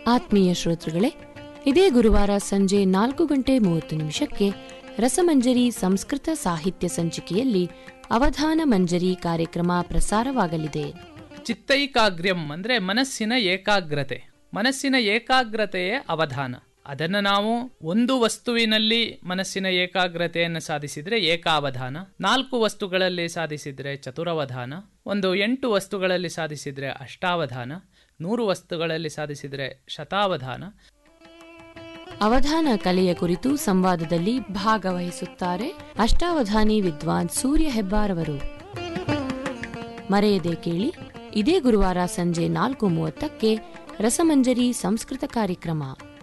ಆತ್ಮೀಯ ಶ್ರೋತೃಗಳೇ ಇದೇ ಗುರುವಾರ ಸಂಜೆ ನಾಲ್ಕು ಗಂಟೆ ಮೂವತ್ತು ನಿಮಿಷಕ್ಕೆ ರಸಮಂಜರಿ ಸಂಸ್ಕೃತ ಸಾಹಿತ್ಯ ಸಂಚಿಕೆಯಲ್ಲಿ ಅವಧಾನ ಮಂಜರಿ ಕಾರ್ಯಕ್ರಮ ಪ್ರಸಾರವಾಗಲಿದೆ ಚಿತ್ತೈಕಾಗ್ರ್ಯಂ ಅಂದ್ರೆ ಮನಸ್ಸಿನ ಏಕಾಗ್ರತೆ ಮನಸ್ಸಿನ ಏಕಾಗ್ರತೆಯೇ ಅವಧಾನ ಅದನ್ನು ನಾವು ಒಂದು ವಸ್ತುವಿನಲ್ಲಿ ಮನಸ್ಸಿನ ಏಕಾಗ್ರತೆಯನ್ನು ಸಾಧಿಸಿದ್ರೆ ಏಕಾವಧಾನ ನಾಲ್ಕು ವಸ್ತುಗಳಲ್ಲಿ ಸಾಧಿಸಿದ್ರೆ ಚತುರವಧಾನ ಒಂದು ಎಂಟು ವಸ್ತುಗಳಲ್ಲಿ ಸಾಧಿಸಿದ್ರೆ ಅಷ್ಟಾವಧಾನ ನೂರು ವಸ್ತುಗಳಲ್ಲಿ ಸಾಧಿಸಿದ್ರೆ ಶತಾವಧಾನ ಅವಧಾನ ಕಲೆಯ ಕುರಿತು ಸಂವಾದದಲ್ಲಿ ಭಾಗವಹಿಸುತ್ತಾರೆ ಅಷ್ಟಾವಧಾನಿ ವಿದ್ವಾನ್ ಸೂರ್ಯ ಹೆಬ್ಬಾರವರು ಮರೆಯದೆ ಕೇಳಿ ಇದೇ ಗುರುವಾರ ಸಂಜೆ ನಾಲ್ಕು ಮೂವತ್ತಕ್ಕೆ ರಸಮಂಜರಿ ಸಂಸ್ಕೃತ ಕಾರ್ಯಕ್ರಮ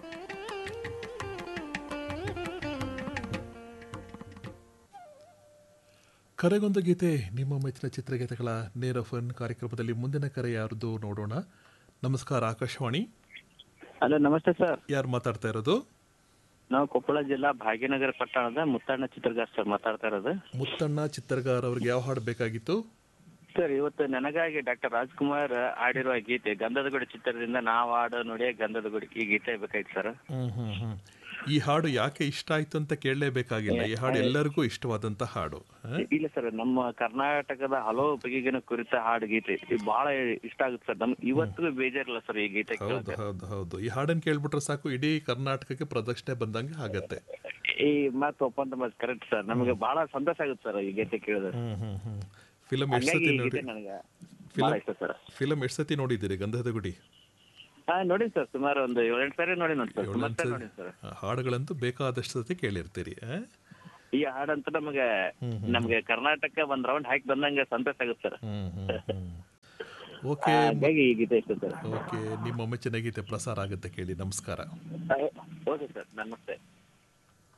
ಕರೆಗೊಂದು ಗೀತೆ ನಿಮ್ಮ ಮೆಚ್ಚಿನ ಚಿತ್ರಗೀತೆಗಳ ನೇರ ಫೋನ್ ಕಾರ್ಯಕ್ರಮದಲ್ಲಿ ಮುಂದಿನ ಕರೆ ಯಾರ್ದು ನೋಡೋಣ ನಮಸ್ಕಾರ ಆಕಾಶವಾಣಿ ಹಲೋ ನಮಸ್ತೆ ಸರ್ ಯಾರು ಮಾತಾಡ್ತಾ ಇರೋದು ನಾವು ಕೊಪ್ಪಳ ಜಿಲ್ಲಾ ಭಾಗ್ಯನಗರ ಪಟ್ಟಣದ ಮುತ್ತಣ್ಣ ಚಿತ್ರಗಾರ್ ಸರ್ ಮಾತಾಡ್ತಾ ಇರೋದು ಮುತ್ತಣ್ಣ ಚಿತ್ರಗಾರ್ ಅವ್ರಿಗೆ ಯಾವ ಹಾಡು ಬೇಕಾಗಿತ್ತು ಸರ್ ಇವತ್ತು ನನಗಾಗಿ ಡಾಕ್ಟರ್ ರಾಜ್ಕುಮಾರ್ ಆಡಿರುವ ಗೀತೆ ಗಂಧದ ಗುಡಿ ಚಿತ್ರದಿಂದ ನಾವು ಆಡೋ ನೋಡಿ ಗಂಧದ ಗುಡಿ ಈ ಗೀತೆ ಬೇಕಾಯ್ತು ಸರ್ ಹ್ಮ್ ಹ್ಮ್ ಹ್ಮ್ ಈ ಹಾಡು ಯಾಕೆ ಇಷ್ಟ ಆಯ್ತು ಅಂತ ಕೇಳಲೇಬೇಕಾಗಿಲ್ಲ ಈ ಹಾಡು ಎಲ್ಲರಿಗೂ ಇಷ್ಟವಾದಂತ ಹಾಡು ಹ? ಇಲ್ಲ ಸರ್ ನಮ್ಮ ಕರ್ನಾಟಕದ ಹಲವು ಬಗೆಗಿನ ಕುರಿತ ಹಾಡು ಗೀತೆ ಇದು ಬಹಳ ಇಷ್ಟ ಆಗುತ್ತೆ ಸರ್ ನಮ್ ಇವತ್ತಿಗೂ ಬೇಜಾರಿಲ್ಲ ಸರ್ ಈ ಗೀತೆ ಹೌದು ಕೇಳೋಕೆ ಹೌದು ಹೌದು ಈ ಹಾಡನ್ನು ಕೇಳ್ಬಿಟ್ರೆ ಸಾಕು ಇಡೀ ಕರ್ನಾಟಕಕ್ಕೆ ಪ್ರದಕ್ಷಿಣೆ ಬಂದಂಗೆ ಆಗತ್ತೆ ಈ ಮಾತು ಒಪ್ಪಂತ ಮಾತು ಕರೆಕ್ಟ್ ಸರ್ ನಮಗೆ ಬಹಳ ಸಂತೋಷ ಆಗುತ್ತೆ ಸರ್ ಈ ಗೀತೆ ಕೇಳಿದ್ರೆ ಹ್ಮ್ ಹ್ಮ್ ಹ್ಮ್ ಫಿಲಮ್ ಎಷ್ಟು ಹಂಗಾಗಿ ಸತಿ ಈ ನೋಡಿ ಗೀತೆ ನನಗೆ ಬಹಳ ಇಷ್ಟ ಸರ್ ಫಿಲಮ್ ಎಷ್ಟು ಸತಿ ನೋಡಿದ್ದೀರಿ ಗಂಧದ ಗುಡಿ ಹಾ ನೋಡಿ ಸರ್ ಸುಮಾರು ಒಂದು ಏಳೆಂಟು ಸಾರಿ ನೋಡಿ ನೋಡಿ ಸರ್ ಸುಮಾರು ಏಳೆಂಟು ಸಾರಿ ಸತಿ- ನೋಡಿ ಸರ್ ಆ, ಹಾಡುಗಳಂತೂ ಬೇಕಾದಷ್ಟು ಸತಿ ಕೇಳಿರ್ತೀರಿ ಆ? ಈ ಹಾಡಂತೂ ನಮಗೆ ನಮ್ಗೆ ಕರ್ನಾಟಕ ಒಂದ್ ರೌಂಡ್ ಹಾಕಿ ಬಂದಂಗೆ ಸಂತೋಷ ಆಗುತ್ತೆ ಸರ್ ಹ್ಮ್ ಹ್ಮ್ ಹ್ಮ್ ಓಕೆ ಹಾಗಾಗಿ ಈ ಗೀತೆ ಇಷ್ಟ ಸರ್ ಓಕೆ ನಿಮ್ಮ ಮೆಚ್ಚಿನ ಗೀತೆ ಪ್ರಸಾರ ಆಗುತ್ತೆ ಕೇಳಿ ನಮಸ್ಕಾರ ಓಕೆ ಸರ್ ನಮಸ್ತೆ